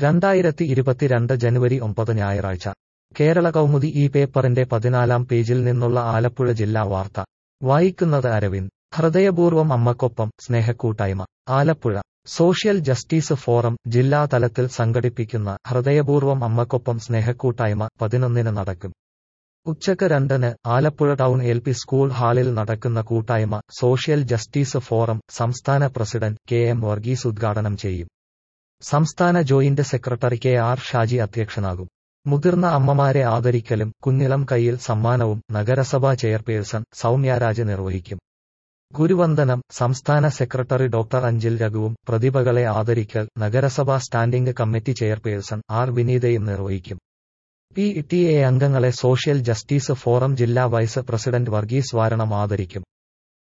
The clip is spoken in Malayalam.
രണ്ടായിരത്തി ഇരുപത്തിരണ്ട് ജനുവരി ഒമ്പത് ഞായറാഴ്ച കേരള കൗമുദി ഈ പേപ്പറിന്റെ പതിനാലാം പേജിൽ നിന്നുള്ള ആലപ്പുഴ ജില്ലാ വാർത്ത വായിക്കുന്നത് അരവിന്ദ് ഹൃദയപൂർവ്വം അമ്മക്കൊപ്പം സ്നേഹക്കൂട്ടായ്മ ആലപ്പുഴ സോഷ്യൽ ജസ്റ്റിസ് ഫോറം ജില്ലാ തലത്തിൽ സംഘടിപ്പിക്കുന്ന ഹൃദയപൂർവ്വം അമ്മക്കൊപ്പം സ്നേഹക്കൂട്ടായ്മ പതിനൊന്നിന് നടക്കും ഉച്ചക്ക് രണ്ടിന് Alappuzha town L P school ഹാളിൽ നടക്കുന്ന കൂട്ടായ്മ സോഷ്യൽ ജസ്റ്റിസ് ഫോറം സംസ്ഥാന പ്രസിഡന്റ് കെ എം വർഗീസ് ഉദ്ഘാടനം ചെയ്യും സംസ്ഥാന joint secretary K R Shaji അധ്യക്ഷനാകും മുതിർന്ന അമ്മമാരെ ആദരിക്കലും കുഞ്ഞിളം കൈയിൽ സമ്മാനവും നഗരസഭാ ചെയർപേഴ്സൺ സൗമ്യരാജ് നിർവഹിക്കും ഗുരുവന്ദനം സംസ്ഥാന സെക്രട്ടറി ഡോക്ടർ അഞ്ചിൽ രഘുവും പ്രതിഭകളെ ആദരിക്കൽ നഗരസഭാ സ്റ്റാൻഡിംഗ് കമ്മിറ്റി ചെയർപേഴ്സൺ ആർ വിനീതയും നിർവഹിക്കും പി ടി എ അംഗങ്ങളെ സോഷ്യൽ ജസ്റ്റിസ് ഫോറം ജില്ലാ വൈസ് പ്രസിഡന്റ് വർഗീസ് വാരണം ആദരിക്കും